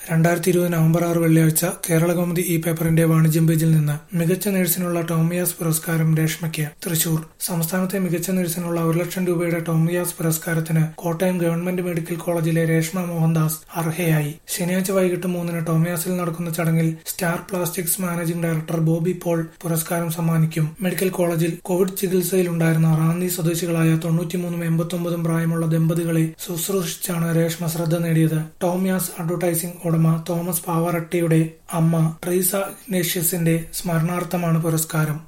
രണ്ടായിരത്തി ഇരുപത് നവംബർ ആറ് വെള്ളിയാഴ്ച കേരളകൗമുദി ഈ പേപ്പറിന്റെ വാണിജ്യം പേജിൽ നിന്ന് മികച്ച നഴ്സിനുള്ള ടോമിയാസ് പുരസ്കാരം രേഷ്മയ്ക്ക് തൃശൂർ സംസ്ഥാനത്തെ മികച്ച നഴ്സിനുള്ള ഒരു ലക്ഷം രൂപയുടെ ടോമിയാസ് പുരസ്കാരത്തിന് കോട്ടയം ഗവൺമെന്റ് മെഡിക്കൽ കോളേജിലെ രേഷ്മ മോഹൻദാസ് അർഹയായി ശനിയാഴ്ച വൈകിട്ട് മൂന്നിന് ടോമിയാസിൽ നടക്കുന്ന ചടങ്ങിൽ star plastics managing director Bobby Paul പുരസ്കാരം സമ്മാനിക്കും മെഡിക്കൽ കോളേജിൽ കോവിഡ് ചികിത്സയിലുണ്ടായിരുന്ന റാന്നി സ്വദേശികളായ തൊണ്ണൂറ്റിമൂന്നും എൺപത്തൊമ്പതും പ്രായമുള്ള ദമ്പതികളെ ശുശ്രൂഷിച്ചാണ് രേഷ്മ ശ്രദ്ധ നേടിയത് ടോമിയാസ് അഡ്വർടൈസിംഗ് ഉടമ തോമസ് പാവാറട്ടിയുടെ അമ്മ ട്രീസ ഇഗ്നേഷ്യസിന്റെ സ്മരണാർത്ഥമാണ് പുരസ്കാരം